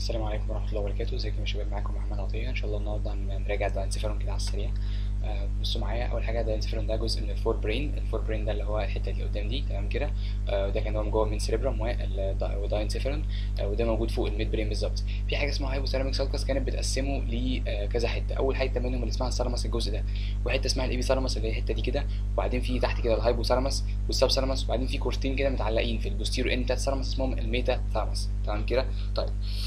السلام عليكم ورحمة الله وبركاته، ازيكم يا شباب معاكم محمد عطية، إن شاء الله النهاردة هنراجع داينسيفيرون كده على السريع. آه، بصوا معايا أول حاجة داينسيفيرون ده جزء من الفور برين، الفور برين ده اللي هو الحتة اللي قدام دي تمام كده، آه، وده كان هو من جوه من سيريبرم وداينسيفيرون آه، وده موجود فوق الميد برين بالظبط. في حاجة اسمها هايبوثالاميك سالكس كانت بتقسمه لكذا حتة، أول حتة منهم اللي اسمها الثالاموس الجزء ده، وحتة اسمها الإيبيثالاموس اللي هي الحتة دي كده، وبعدين في تحت كده الهايبوثالاموس والسبثالاموس وبعدين في كورتين كده متعلقين في البوستيرو اند بتاعت الثالاموس اسمهم الميتا ثالاموس تمام كده؟ طيب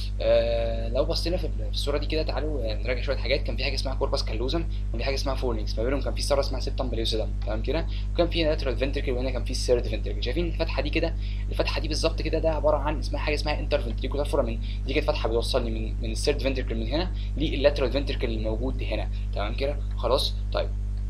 آه لو بصينا في الصوره دي كده تعالوا نراجع شويه حاجات كان في حاجه اسمها كوربس كالوزم وفي حاجه اسمها فورنكس ما بينهم كان في ثوره اسمها سيبتم بليوسيدم تمام كده وكان في لاترال فنتركل وهنا كان في الثيرد فنتركل شايفين الفتحه دي كده الفتحه دي بالظبط كده ده عباره عن اسمها حاجه اسمها انتر فنتريكولار فورامين دي كانت فتحه بتوصلني من من الثيرد فنتركل من هنا لللاترال فنتركل الموجود هنا تمام كده خلاص طيب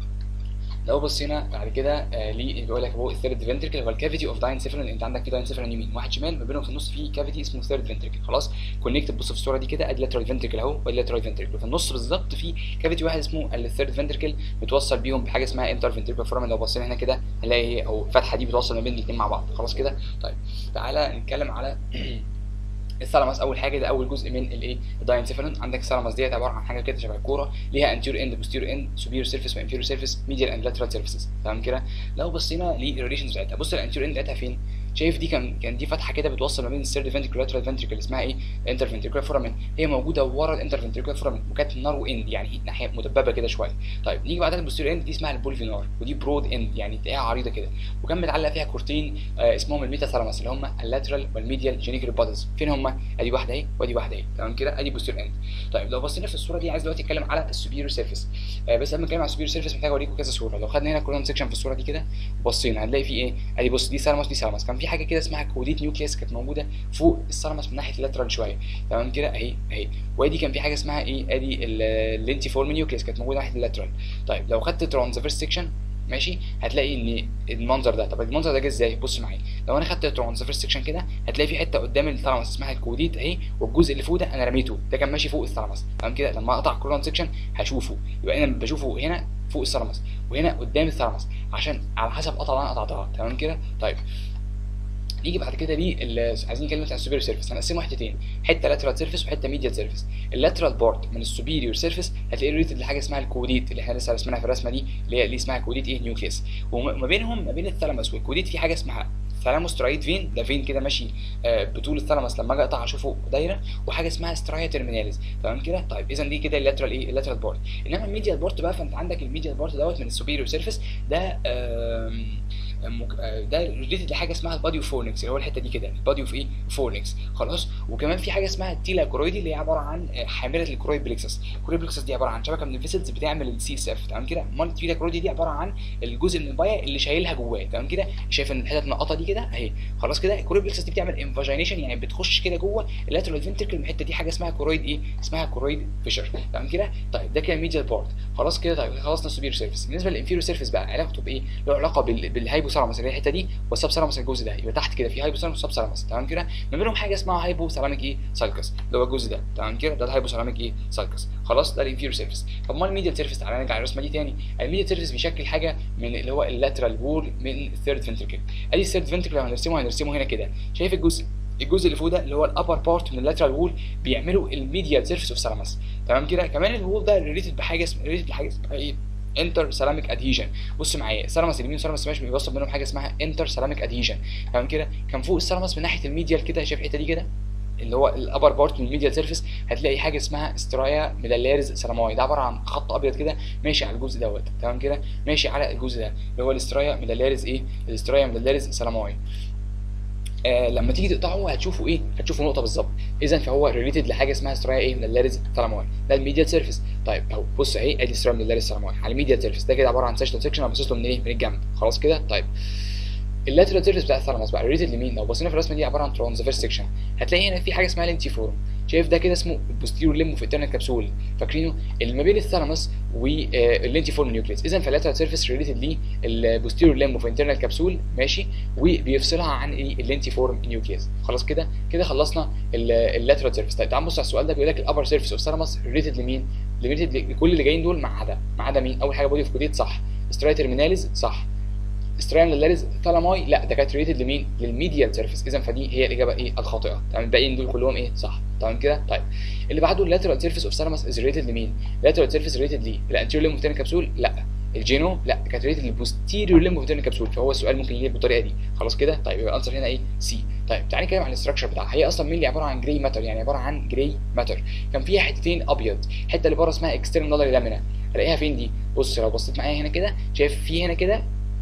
لو بصينا بعد كده آه ليه بيقول لك هو الثيرد فنتركل هو الكافيتي اوف داينسيفرين انت عندك في داينسيفرين يمين واحد شمال ما بينهم في النص في كافيتي اسمه ثيرد فنتركل خلاص كونكت بص في الصوره دي كده ادي لاترال فنتركل اهو وادي لاترال فنتركل وفي النص بالظبط في كافيتي واحد اسمه الثيرد فنتركل متوصل بيهم بحاجه اسمها انتر فنتركل فورامين لو بصينا هنا كده هنلاقي او الفتحه دي بتوصل ما بين الاثنين مع بعض خلاص كده طيب تعالى نتكلم على الثالاموس اول حاجه ده اول جزء من الايه الداينسيفالون عندك الثالاموس ديت عباره عن حاجه كده شبه الكوره ليها انتيور اند بوستيريور اند سوبيريور سيرفيس وانفيريور سيرفيس ميديال اند لاترال سيرفيسز تمام كده لو بصينا للريليشنز بتاعتها بص الانتيور اند بتاعتها فين شايف دي كان كان دي فتحه كده بتوصل ما بين الثيرد فنتريكل واللاترال فنتريكل اسمها ايه انتر فنتريكل فورامين هي موجوده ورا الانتر فنتريكل فورامين وكانت نارو اند يعني ناحيه مدببه كده شويه طيب نيجي بعدها البوستيريور اند دي اسمها البولفينار ودي برود اند يعني تلاقيها عريضه كده وكان متعلق فيها كورتين آه اسمهم الميتا ثالاموس اللي هم اللاترال والميديال جينيكال بودز فين هم ادي واحده اهي وادي واحده اهي تمام كده ادي بوستيريور اند طيب لو بصينا في الصوره دي عايز دلوقتي اتكلم على السوبيريور سيرفيس آه بس قبل ما اتكلم على السوبيريور سيرفيس محتاج اوريكم كذا صوره لو خدنا هنا كولون سيكشن في الصوره دي كده وبصينا هنلاقي في ايه ادي بص دي ثالاموس دي ثالاموس كان في حاجه كده اسمها كوديت نيوكليس كانت موجوده فوق الثالاموس من ناحيه اللاترال شويه تمام كده اهي اهي وادي كان في حاجه اسمها ايه ادي اللينتيفورم نيوكليس كانت موجوده ناحيه اللاترال طيب لو خدت ترانسفيرس سيكشن ماشي هتلاقي ان المنظر ده طب المنظر ده جه ازاي بص معايا لو انا خدت ترانسفيرس سيكشن كده هتلاقي في حته قدام الثالاموس اسمها الكوديت اهي والجزء اللي فوق ده انا رميته ده كان ماشي فوق الثالاموس تمام كده لما اقطع كولون سيكشن هشوفه يبقى انا بشوفه هنا فوق الثالاموس وهنا قدام الثالاموس عشان على حسب قطعه انا قطعتها تمام كده طيب نيجي بعد كده ليه عايزين نتكلم عن السوبيريور سيرفيس هنقسمه حتتين حته لاترال سيرفيس وحته ميديال سيرفيس اللاترال بارت من السوبيريور سيرفيس هتلاقيه ريليتد لحاجه اسمها الكوديت اللي احنا لسه رسمناها في الرسمه دي اللي هي اللي اسمها كوديت ايه نيوكليس وما بينهم ما بين الثالاموس والكوديت في حاجه اسمها ثالاموس ترايد فين ده فين كده ماشي آه بطول الثالاموس لما اجي اقطع اشوفه دايره وحاجه اسمها سترايا ترميناليز تمام كده طيب اذا دي كده اللاترال ايه اللاترال بارت انما الميديال بارت بقى فانت عندك الميديال بارت دوت من السوبيريور سيرفيس ده ده ريليتد لحاجه اسمها البادي اوف فورنكس اللي هو الحته دي كده البادي اوف ايه فورنكس خلاص وكمان في حاجه اسمها التيلا كورويدي اللي هي عباره عن حامله الكرويد بلكسس الكرويد بلكسس دي عباره عن شبكه من الفيسلز بتعمل السي اس اف تمام كده امال التيلا كورويدي دي عباره عن الجزء من البايا اللي شايلها جواه تمام كده شايف ان الحته النقطه دي كده اهي خلاص كده الكرويد بلكسس دي بتعمل انفاجينيشن يعني بتخش كده جوه اللاترال فنتركل الحته دي حاجه اسمها كورويد ايه اسمها كورويد فيشر تمام كده طيب ده كده ميديال بارت خلاص كده طيب خلصنا السوبير سيرفيس بالنسبه للانفيريور سيرفيس بقى علاقته بايه له علاقه بالهايبوثالاموس اللي هي الحته دي والسب ثالاموس الجزء ده يبقى تحت كده في هايبوثالاموس وسب ثالاموس تمام كده ما بينهم حاجه اسمها هايبوثالاميك ايه سالكس اللي هو الجزء ده تمام كده ده الهايبوثالاميك ايه سالكس خلاص ده الانفيريور سيرفيس طب ما الميديال سيرفيس تعالى نرجع الرسمه دي تاني الميديال سيرفيس بيشكل حاجه من اللي هو اللاترال وول من الثيرد فنتركل ادي الثيرد فنتركل لو هنرسمه هنرسمه هنا كده شايف الجزء الجزء اللي فوق ده اللي هو الابر بارت من اللاترال وول بيعملوا الميديال سيرفيس اوف ثالاموس تمام كده كمان الوول ده ريليتد بحاجه اسمها ريليتد بحاجه اسمها ايه انتر سيراميك ادهيجن بص معايا الثالاموس اليمين والثالاموس الشمال بيوصل بينهم حاجه اسمها انتر سيراميك ادهيجن تمام كده كان فوق الثالاموس من ناحيه الميديال كده شايف الحته دي كده اللي هو الابر بارت من الميديال سيرفيس هتلاقي حاجه اسمها استرايا ميدالاريز سلاماي ده عباره عن خط ابيض كده ماشي على الجزء دوت تمام كده ماشي على الجزء ده اللي هو الاسترايا ميدالاريز ايه الاسترايا ميدالاريز سلاماي آه لما تيجي تقطعه هتشوفوا ايه؟ هتشوفوا نقطه بالظبط اذا فهو ريليتد لحاجه اسمها استرايا ايه؟ ميدالاريز ثالاموي ده الميديال سيرفيس طيب اهو بص اهي ادي استرايا ميدالاريز ثالاموي على الميديال سيرفيس ده كده عباره عن سيشن سيكشن انا باصص له من ايه؟ من الجنب خلاص كده طيب اللاترال سيرفيس بتاع الثالاموس بقى ريليتد لمين؟ لو بصينا في الرسمه دي عباره عن ترانسفيرس سيكشن هتلاقي هنا في حاجه اسمها لينتيفورم شايف ده كده اسمه البوستيريور ليمو في الترنال كبسول فاكرينه اللي ما بين الثالاموس واللينتيفورم نيوكليس اذا فاللاترال سيرفيس ريليتد ليه البوستيريور ليمو في الانترنال كبسول ماشي وبيفصلها عن اللينتيفورم نيوكليس خلاص كده كده خلصنا اللاترال سيرفيس طيب تعال نبص على السؤال ده بيقول لك الابر سيرفيس اوف ثالاموس ريليتد لمين؟ ريليتد لكل اللي جايين دول ما عدا ما عدا مين؟ اول حاجه بودي اوف كوديت صح ستراي ترميناليز صح ستريان لاريز ثالاماي لا ده كانت ريليتد لمين؟ للميديال سيرفيس اذا فدي هي الاجابه ايه الخاطئه تمام الباقيين دول كلهم ايه صح تمام كده طيب اللي بعده اللاترال سيرفيس اوف ثالاموس از ريليتد لمين؟ اللاترال سيرفيس ريليتد ليه؟ الانتيريور ليمب كابسول لا الجينو لا كانت ريليتد للبوستيريور ليمب كابسول فهو السؤال ممكن يجي بالطريقه دي خلاص كده طيب يبقى الانسر هنا ايه سي طيب تعالى نتكلم عن الاستراكشر بتاعها هي اصلا مين عباره عن جراي ماتر يعني عباره عن جراي ماتر كان فيها حتتين ابيض الحته اللي بره اسمها اكسترنال لامينا الاقيها فين دي بص لو بصيت معايا هنا كده شايف في هنا كده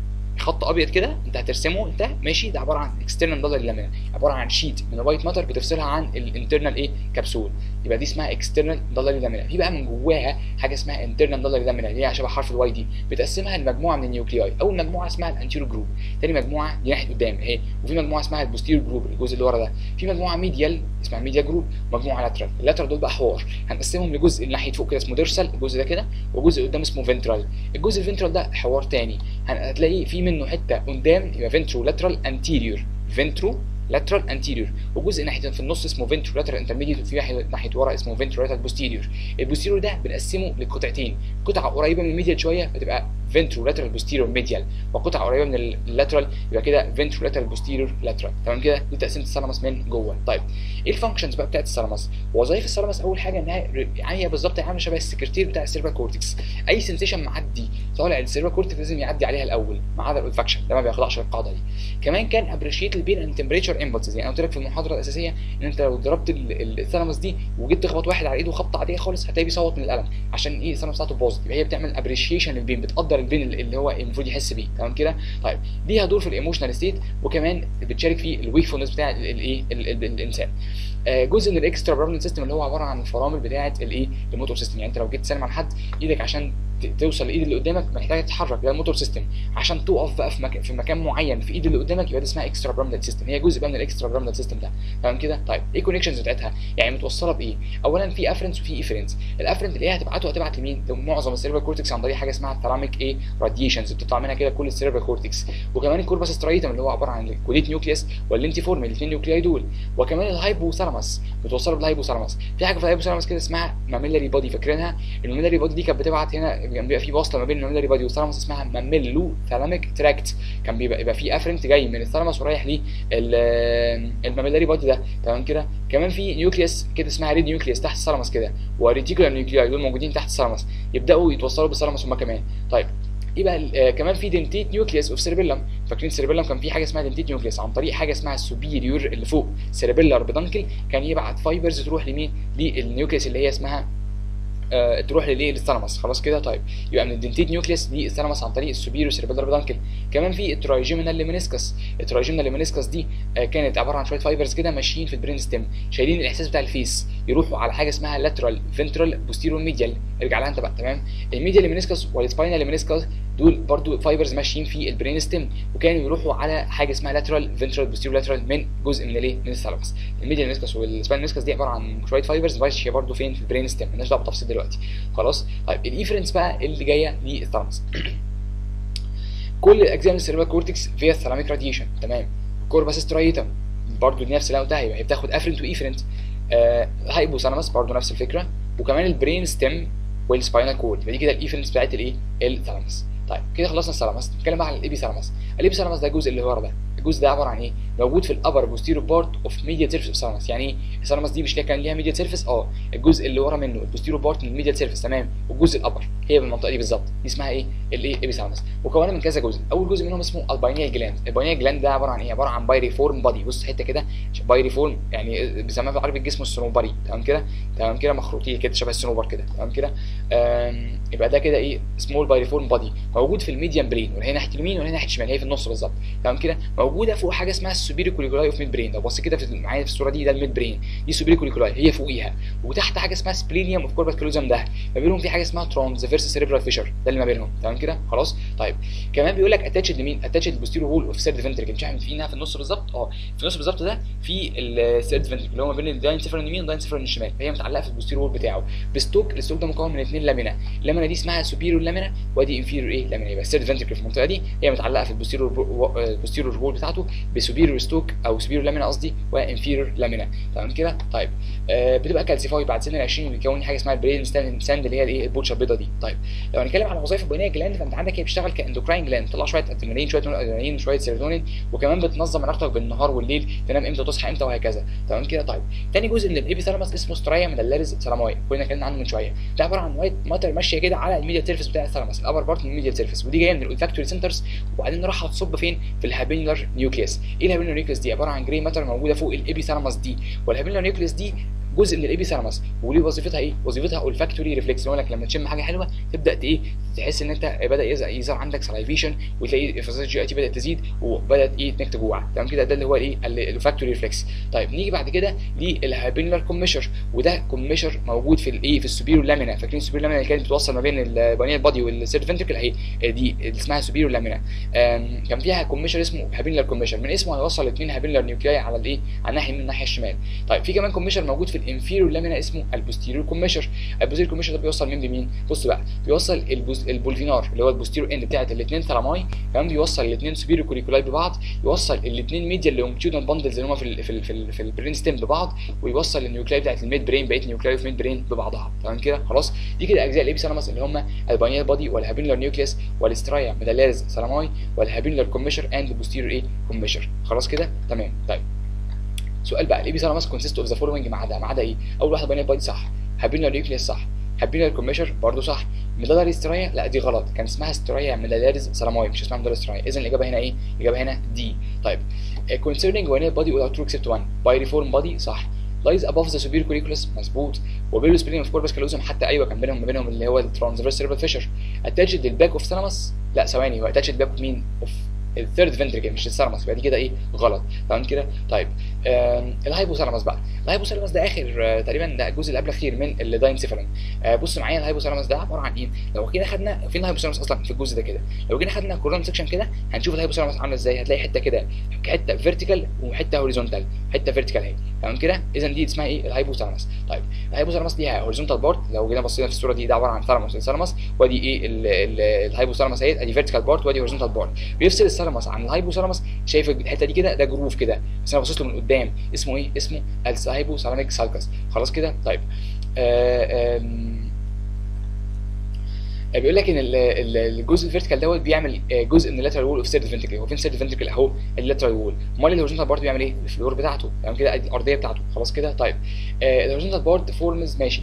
خط ابيض كده انت هترسمه انت ماشي ده عباره عن اكسترنال دولار لامينا عباره عن شيت من الوايت ماتر بتفصلها عن الانترنال ايه كبسول يبقى دي اسمها اكسترنال دولار لامينا في بقى من جواها حاجه اسمها انترنال دولار لامينا اللي هي شبه حرف الواي دي بتقسمها لمجموعه من النيوكلياي اول مجموعه اسمها الانتيرو جروب تاني مجموعه دي ناحيه قدام اهي وفي مجموعه اسمها البوستيرو جروب الجزء اللي ورا ده في مجموعه ميديال اسمها ميديا جروب ومجموعه لاترال اللاترال دول بقى حوار هنقسمهم لجزء اللي ناحيه فوق كده اسمه ديرسال الجزء ده كده وجزء قدام اسمه فنترال الجزء الفنترال ده حوار تاني هتلاقي في منه حته قدام يبقى فنترو لاترال انتيريور فنترو لاترال انتيريور وجزء ناحيه في النص اسمه فنترو لاترال انترميديت وفي واحد ناحيه ورا اسمه فنترو لاترال بوستيريور البوستيريور ده بنقسمه لقطعتين قطعه قريبه من الميديال شويه فتبقى فنترو لاترال بوستيريور ميديال وقطعه قريبه من اللاترال يبقى كده فنترو لاترال بوستيريور لاترال تمام كده دي تقسيمه الثالاموس من جوه طيب ايه الفانكشنز بقى بتاعت الثالاموس وظائف الثالاموس اول حاجه انها يعني هي بالظبط عامله شبه السكرتير بتاع السيربرال كورتكس اي سنسيشن معدي طالع السيربرال كورتكس لازم يعدي عليها الاول ما عدا الاولفاكشن ده ما بيخضعش للقاعده دي كمان كان ابريشيت البين اند تمبريتشر امبلسز يعني قلت لك في المحاضره الاساسيه ان انت لو ضربت الثالاموس دي وجيت تخبط واحد على ايده خبطه عاديه خالص هتلاقيه بيصوت من الالم عشان ايه الثالاموس بتاعته باظت يبقى هي بتعمل ابريشيشن للبين بتقدر البين اللي هو المفروض يحس بيه تمام كده طيب ليها دور في الايموشنال ستيت وكمان بتشارك في الويكفولنس بتاع الايه الانسان آه جزء من الاكسترا برامل سيستم اللي هو عباره عن الفرامل بتاعه الايه الموتور سيستم يعني انت لو جيت تسلم على حد ايدك عشان توصل لايد اللي قدامك محتاجه تتحرك ده الموتور سيستم عشان تقف بقى في مكان في مكان معين في ايد اللي قدامك يبقى دي اسمها اكسترا برامل سيستم هي جزء بقى من الاكسترا برامل سيستم ده تمام كده طيب ايه الكونكشنز بتاعتها يعني متوصله بايه اولا في افرنس وفي ايفرنس الافرنت اللي هي هتبعته هتبعت لمين معظم السيربرال كورتكس عن طريق حاجه اسمها الثالاميك ايه راديشنز بتطلع منها كده كل السيربرال كورتكس وكمان الكوربس سترايتم اللي هو عباره عن الكوليت نيوكليوس واللينتيفورم الاثنين نيوكلياي دول وكمان الهايبوثالاموس متوصله بالهايبوثالاموس في حاجه في الهايبوثالاموس كده اسمها ماميلاري بودي فاكرينها الماميلاري بودي دي كانت بتبعت هنا كان بيبقى في وصله ما بين الماميلاري بودي والثالاموس اسمها ماميلو ثالاميك تراكت كان بيبقى يبقى في افرنت جاي من الثالاموس ورايح للماميلاري بودي ده تمام كده كمان في نيوكليوس كده اسمها ريد نيوكليوس تحت الثالاموس كده وريتيكولار نيوكلياي دول موجودين تحت الثالاموس يبداوا يتوصلوا بالثالاموس هم كمان طيب يبقى آه كمان في دنتيت نيوكليوس اوف سيربيلم فاكرين السيربيلم كان في حاجه اسمها دنتيت نيوكليوس عن طريق حاجه اسمها السوبيريور اللي فوق سيربيلر بدنكل كان يبعت فايبرز تروح لمين للنيوكليوس اللي هي اسمها آه تروح للايه للثالاموس خلاص كده طيب يبقى من الدنتيت نيوكليوس للثالاموس عن طريق السوبيريور سيربيلر بدنكل كمان في الترايجيمينال ليمينيسكس الترايجيمينال ليمينيسكس دي آه كانت عباره عن شويه فايبرز كده ماشيين في البرين ستيم شايلين الاحساس بتاع الفيس يروحوا على حاجه اسمها لاترال فنترال بوستيرو ميديال ارجع لها انت بقى تمام الميديال ليمينيسكس والسباينال ليمينيسكس دول برضو فايبرز ماشيين في البرين ستيم وكانوا يروحوا على حاجه اسمها لاترال فنترال بوستيرو لاترال من جزء من الايه من الثالاموس الميديال ليمينيسكس والسباينال ليمينيسكس دي عباره عن شويه فايبرز ماشيه برضو فين في البرين ستيم مالناش دعوه بالتفصيل دلوقتي خلاص طيب الايفرنس بقى اللي جايه للثالاموس كل الاجزاء من السيربرال كورتكس فيها الثالاميك راديشن تمام كوربس سترايتم برضو نفس اللي قلتها يبقى هي بتاخد افرنت وايفرنت آه هايبوثالاموس برضو نفس الفكره وكمان البرين ستيم والسباينال كورد يبقى دي كده الايفرنس بتاعت الايه الثالاموس طيب كده خلصنا الثالاموس نتكلم بقى عن الابي ثالاموس الابي ثالاموس ده الجزء اللي ورا ده الجزء ده عباره عن ايه موجود في الابر بوستيريور بارت اوف ميديال سيرفيس اوف ثالاموس يعني ايه الثالاموس دي مش كان ليها ميديال سيرفيس اه الجزء اللي ورا منه البوستيريور بارت من الميديال سيرفيس تمام والجزء الابر هي بالمنطقه دي بالظبط دي اسمها ايه الايه ابي ثالاموس مكونه من كذا جزء اول جزء منهم اسمه الباينيال جلاند الباينيال جلاند ده عباره عن ايه عباره عن بايريفورم بادي بص حته كده بايريفورم يعني بيسموها بالعربي الجسم الصنوبري تمام كده تمام كده مخروطيه كده شبه الصنوبر كده تمام كده يبقى ده كده ايه سمول بايريفورم بادي موجود في الميديان برين ولا هي ناحيه اليمين ولا هي ناحيه الشمال هي في النص بالظبط تمام كده موجوده فوق حاجه اسمها السوبيريو كوليكولاي اوف ميد برين لو بص كده في معايا في الصوره دي ده الميد برين دي السوبيريو كوليكولاي هي فوقيها وتحت حاجه اسمها سبلينيوم اوف كوربس كالوزم ده ما بينهم في حاجه اسمها ترانسفيرس سيريبرال فيشر ده اللي ما بينهم تمام كده خلاص طيب كمان بيقول لك اتاتشد لمين اتاتشد بوستيريو وول اوف سيرد فنتريكل مش عارف فينا في النص بالظبط اه في النص بالظبط ده في السيرد فنتريكل اللي هو ما بين الداين سيفرون اليمين والداين سيفرون الشمال فهي متعلقه في البوستيريو وول بتاعه بستوك الستوك ده مكون من اثنين لامينا اللامينا دي اسمها سوبيريور لامينا ودي انفيريور ايه لامينا يبقى السيرد فنتريكل في المنطقه دي هي متعلقه في البوستيريور البوستيريور وول بتاعته بسوبيريور ستوك او سوبيريور لامينا قصدي وانفيريور لامينا تمام كده طيب آه بتبقى كالسيفاي بعد سن ال 20 بيكون حاجه اسمها البرين ساند اللي هي الايه البوتشه البيضاء دي طيب لو هنتكلم على وظائف البنيه جلاند فانت عندك هي بتشتغل كاندوكراين جلاند بتطلع شويه ادرينالين شويه ادرينالين شويه سيروتونين وكمان بتنظم علاقتك بالنهار والليل تنام امتى وتصحى امتى وهكذا تمام كده طيب تاني جزء من الابيثالاموس اسمه سترايا ميدالاريز سلاماي كنا اتكلمنا عنه من شويه ده عباره عن وايت ماتر ماشيه كده على الميديال سيرفيس بتاع الثالاموس الابر بارت من الميديال سيرفيس ودي جايه من الاولفاكتوري سنترز وبعدين راح تصب فين في الهابينولار نيوكليس ايه الهابينولار نيوكليس دي عباره عن جراي ماتر موجوده فوق الابيثالاموس دي والهابينولار نيوكليس دي جزء من الابيثالاموس وليه وظيفتها ايه؟ وظيفتها اولفاكتوري ريفلكس اللي هو لك لما تشم حاجه حلوه تبدا ايه تحس ان انت بدا يظهر عندك سلايفيشن وتلاقي افرازات الجي اي تي بدات تزيد وبدات ايه انك تجوع تمام كده ده اللي هو الايه الاولفاكتوري ريفلكس طيب نيجي بعد كده للهابينولار كوميشر وده كوميشر موجود في الايه في السوبيريور لامينا فاكرين السوبيريور لامينا اللي كانت بتوصل ما بين البانيال بادي والسيرد فنتركل اهي دي اللي اسمها سوبيريور لامينا كان فيها كوميشر اسمه هابينولار كوميشر من اسمه هيوصل اثنين هابينولار نيوكلاي على الايه على الناحيه من الناحيه الشمال طيب في كمان كوميشر موجود في الانفيريور لامينا اسمه البوستيريور كوميشر البوستيريور كوميشر ده بيوصل مين لمين بص بقى بيوصل البوز... البولفينار اللي هو البوستيريور اند بتاعت الاثنين ثلاماي كمان بيوصل الاثنين سوبيريور كوريكولاي ببعض يوصل الاثنين ميديال لونجتيودنال باندلز اللي هم في ال في ال في, ال في البرين ستيم ببعض ويوصل النيوكلاي بتاعت الميد برين بقيه النيوكلاي في الميد برين ببعضها تمام كده خلاص دي كده اجزاء الابيثالاموس اللي هم البانيال بادي والهابينولار نيوكليس والاسترايا ميدالاريز ثلاماي والهابينولار كوميشر اند بوستيريور ايه كوميشر خلاص كده تمام طيب سؤال بقى الابيثالاموس كونسيست اوف ذا فولوينج ما عدا ما عدا ايه اول واحده بانيال بادي صح هابينولار نيوكليس صح هابينولار كوميشر برضه صح ميدالاري سترايا لا دي غلط كان اسمها سترايا ميدالاريز سلاماي مش اسمها ميدالاري سترايا اذا الاجابه هنا ايه الاجابه هنا دي طيب concerning when body without true except one by reform body صح lies above the superior curriculus مظبوط وبيلو سبرينج اوف كوربس كالوزم حتى ايوه كان بينهم ما بينهم اللي هو الترانسفيرس سيربل فيشر اتاتشد للباك اوف ثالاموس لا ثواني هو اتاتشد باك اوف مين اوف الثيرد فنتريكل مش الثالاموس يبقى دي كده ايه غلط تمام كده طيب الهايبوثالاموس بقى الهايبوثالاموس ده اخر آه تقريبا ده الجزء اللي قبل الاخير من الداينسيفالون آه بص معايا الهايبوثالاموس ده عباره عن ايه لو كده خدنا فين الهايبوثالاموس اصلا في الجزء ده كده لو جينا خدنا كورون سكشن كده هنشوف الهايبوثالاموس عامله ازاي هتلاقي حته كده حته فيرتيكال وحته هوريزونتال حته فيرتيكال اهي تمام كده اذا دي اسمها ايه الهايبوثالاموس طيب الهايبوثالاموس دي هوريزونتال بارت لو جينا بصينا في الصوره دي ده عباره عن ثالاموس الثالاموس وادي ايه الهايبوثالاموس اهي ادي فيرتيكال بارت وادي هوريزونتال بارت بيفصل الثالاموس عن الهايبوثالاموس شايف الحته دي كده ده جروف كده بس انا بصيت له من قدام اسمه ايه اسمه الهايبوثالاميك سالكس خلاص كده طيب آه بيقول لك ان الجزء الفيرتيكال دوت بيعمل جزء من اللاترال وول اوف سيرد فنتركل هو فين سيرد فنتركل اهو اللاترال وول امال الهوريزونتال بارت بيعمل ايه الفلور بتاعته تمام كده الارضيه بتاعته خلاص كده طيب الهوريزونتال بارت فورمز ماشي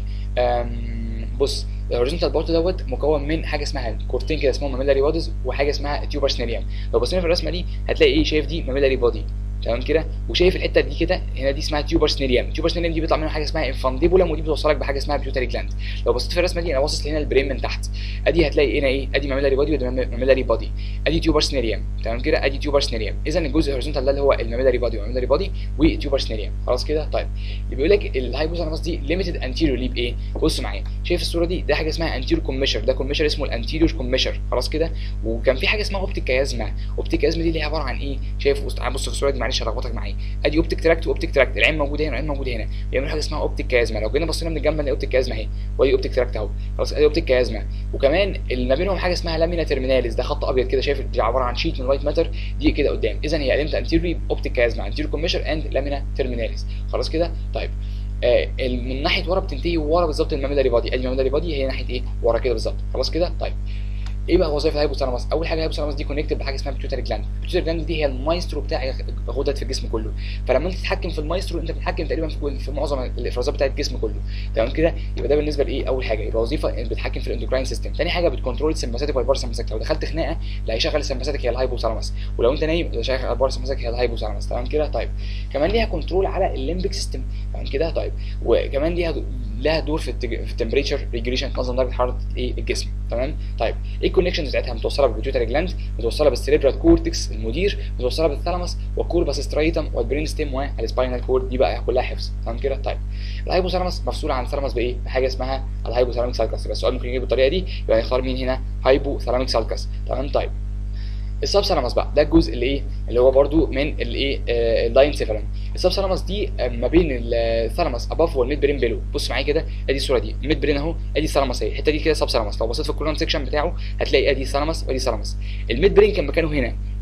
بص الهوريزونتال بارت دوت مكون من حاجه اسمها كورتين كده اسمهم ماميلاري بوديز وحاجه اسمها تيوبر سنيريوم لو بصينا في الرسمه دي هتلاقي ايه شايف دي ماميلاري بودي تمام كده وشايف الحته دي كده هنا دي اسمها تيوبر سنيريوم تيوبر سنيريوم دي بيطلع منها حاجه اسمها انفانديبولم ودي بتوصلك بحاجه اسمها بيوتري جلاند لو بصيت في الرسمه دي انا باصص هنا البرين من تحت ادي هتلاقي هنا ايه ادي ماميلاري بودي ودي ماميلاري بودي ادي تيوبر سنيريوم تمام كده ادي تيوبر سنيريوم اذا الجزء الهوريزونتال ده اللي هو الماميلاري بودي والماميلاري بودي وتيوبر سنيريوم خلاص كده طيب اللي بيقول لك الهايبوثالاموس دي ليميتد انتيريور ليب ايه بص معايا شايف الصوره دي ده حاجه اسمها انتيريور كوميشر ده كوميشر اسمه الانتيريور كوميشر خلاص كده وكان في حاجه اسمها اوبتيك كيازما اوبتيك كيازما دي اللي هي عباره عن ايه شايف بص في الصوره دي معلش هلخبطك معايا ادي اوبتيك تراكت واوبتيك تراكت العين موجوده هنا والعين موجوده هنا بيعملوا حاجه اسمها اوبتيك كيازما لو جينا بصينا من الجنب نلاقي اوبتيك كيازما اهي وادي اوبتيك تراكت اهو خلاص ادي اوبتيك كيازما وكمان اللي ما بينهم حاجه اسمها لامينا ترميناليس ده خط ابيض كده شايف دي عباره عن شيت من وايت ماتر دي كده قدام اذا هي علامه انتيريور اوبتيك كيازما انتيريور كوميشر اند لامينا ترميناليس خلاص كده طيب آه من ناحيه ورا بتنتهي ورا بالظبط الماميلاري بادي ادي الماميلاري بادي هي ناحيه ايه ورا كده بالظبط خلاص كده طيب ايه بقى وظائف الهايبوثالاموس اول حاجه الهايبوثالاموس دي كونكتد بحاجه اسمها بيتيوتري جلاند البيتيوتري جلاند دي هي المايسترو بتاع غدد في الجسم كله فلما انت تتحكم في المايسترو انت بتتحكم تقريبا في, في معظم الافرازات بتاعه الجسم كله تمام كده يبقى ده بالنسبه لايه اول حاجه يبقى وظيفه بتتحكم في الاندوكراين سيستم ثاني حاجه بتكنترول السمباثيك والباراسمباثيك لو دخلت خناقه اللي هيشغل السمباثيك هي الهايبوثالاموس ولو انت نايم اللي هيشغل الباراسمباثيك هي الهايبوثالاموس تمام كده طيب كمان ليها كنترول على الليمبيك سيستم تمام كده طيب وكمان ليها لها دور في التج... في التمبريتشر ريجوليشن تنظم درجه حراره ايه الجسم تمام طيب ايه الكونكشنز بتاعتها متوصله بالبيتيوتري جلاند متوصله بالسيريبرال كورتكس المدير متوصله بالثالاموس والكوربس سترايتم والبرين ستيم والسباينال كورد دي بقى كلها حفظ تمام كده طيب الهايبوثالاموس مفصول عن الثالاموس بايه بحاجه اسمها الهايبوثالاميك سالكس يبقى السؤال ممكن يجي بالطريقه دي يبقى نختار مين هنا هايبوثالاميك سالكس تمام طيب السب سلامس بقى ده الجزء اللي ايه اللي هو برده من الايه آه الداينسيفالون السب سلامس دي ما بين الثالامس اباف والميد برين بيلو بص معايا كده ادي الصوره دي الميد برين اهو ادي الثالامس اهي الحته دي كده سب سلامس لو بصيت في الكولون سيكشن بتاعه هتلاقي ادي ثالامس وادي ثالامس الميد برين كان مكانه هنا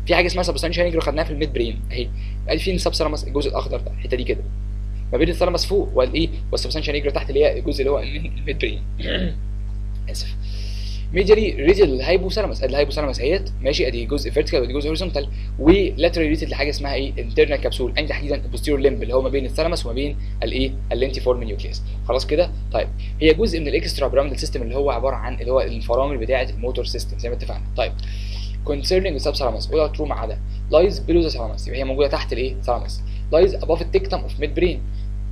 في حاجه اسمها سبستانشال نيجرو خدناها في الميد برين اهي ادي في سب ثالاموس الجزء الاخضر ده الحته دي كده ما بين الثالاموس فوق والايه والسبستانشال نيجرو تحت اللي هي الجزء اللي هو الميد برين اسف ميديالي ريتد للهايبوثالاموس ادي الهايبوثالاموس اهيت ماشي ادي جزء فيرتيكال ودي جزء هوريزونتال ولاترال ريتد لحاجه اسمها ايه انترنال كابسول يعني تحديدا البوستيرور ليمب اللي هو ما بين الثالاموس وما بين الايه اللينتيفورم نيوكليس خلاص كده طيب هي جزء من الاكسترا براميدال سيستم اللي هو عباره عن اللي هو الفرامل بتاعه الموتور سيستم زي ما اتفقنا طيب concerning the subthalamus ولا ترو ما عدا lies below the thalamus يبقى هي موجوده تحت الايه thalamus lies above the dictum of mid brain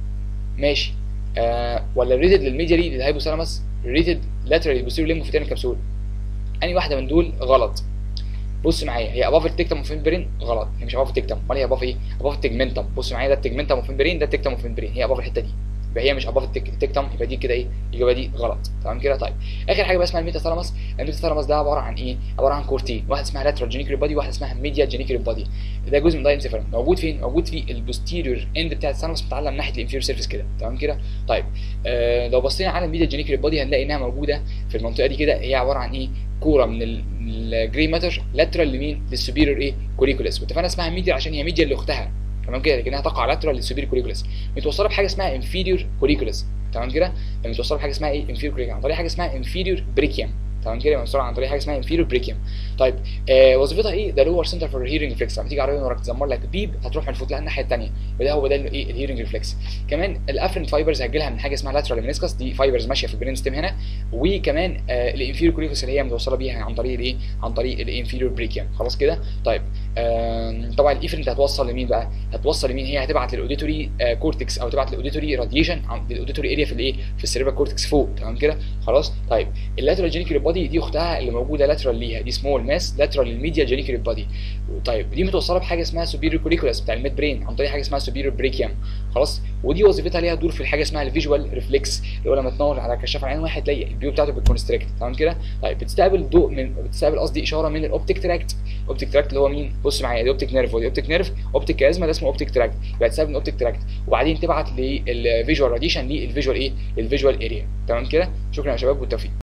ماشي آه ولا ريتد للميديالي للهايبوثالاموس ريتد لاترالي بوستيريور ليمب في كبسول اني واحده من دول غلط بص معايا هي اباف التكتم اوف برين غلط هي مش اباف التكتم امال هي اباف ايه اباف التجمنتم بص معايا ده التجمنتم اوف برين ده التكتم اوف برين هي اباف الحته دي يبقى هي مش اباف التكتم يبقى دي كده ايه الاجابه دي غلط تمام كده طيب اخر حاجه بقى اسمها الميتاثالاموس الميتاثالاموس ده عباره عن ايه عباره عن كورتين واحده اسمها لاترال جينيكري بادي واحده اسمها ميديا جينيكري بادي ده جزء من داينسيفرم موجود فين موجود في البوستيريور اند بتاع الثالاموس متعلق من ناحيه الانفيريور سيرفيس كده تمام كده طيب آه لو بصينا على الميديا جينيكري بادي هنلاقي انها موجوده في المنطقه دي كده هي عباره عن ايه كوره من الجري ماتر لاترال لمين للسوبيريور ايه كوريكولاس واتفقنا اسمها ميديا عشان هي ميديا اللي اختها تمام كده لكنها تقع لاترال للسوبيريور كوريكولاس متوصله بحاجه اسمها انفيريور كوريكولاس تمام كده متوصله بحاجه اسمها ايه انفيريور كوريكولاس عن طريق حاجه اسمها انفيريور بريكيوم تمام كده متوصله عن طريق حاجه اسمها انفيريور بريكيوم طيب آه وظيفتها ايه ده لور سنتر فور هيرنج ريفلكس لما تيجي عربيه وراك تزمر لك بيب هتروح منفوت لها الناحيه الثانيه وده هو ده ايه الهيرنج ريفلكس كمان الافرنت فايبرز هتجي لها من حاجه اسمها لاترال منسكس دي فايبرز ماشيه في البرين ستيم هنا وكمان آه الانفيريور كوريكولاس اللي هي متوصله بيها عن طريق الايه عن طريق الانفيريور بريكيوم خلاص كده طيب آه طبعا الافرنت هتوصل لمين بقى هتوصل لمين هي هتبعت للاوديتوري آه كورتكس او تبعت للاوديتوري راديشن للاوديتوري اريا في الايه في السيريبرال كورتكس فوق تمام كده خلاص طيب اللاترال جينيكال بادي دي اختها اللي موجوده لاترال ليها دي سمول ماس لاترال للميديا جينيكال بادي طيب دي متوصله بحاجه اسمها سوبيريور كوريكولاس بتاع الميد برين عن طريق حاجه اسمها سوبيريور بريكيوم خلاص ودي وظيفتها ليها دور في حاجه اسمها الفيجوال ريفلكس اللي هو لما تنور على كشاف العين واحد تلاقي البيو بتاعته بتكونستريكت تمام كده طيب بتستقبل ضوء من بتستقبل قصدي اشاره من الاوبتيك تراكت اوبتيك تراكت اللي هو مين بص معايا دي اوبتيك نيرف ودي اوبتيك نيرف اوبتيك كازما ده اسمه اوبتيك تراكت يبقى تستقبل من اوبتيك تراكت وبعدين تبعت للفيجوال راديشن للفيجوال ايه للفيجوال اريا تمام كده شكرا يا شباب والتوفيق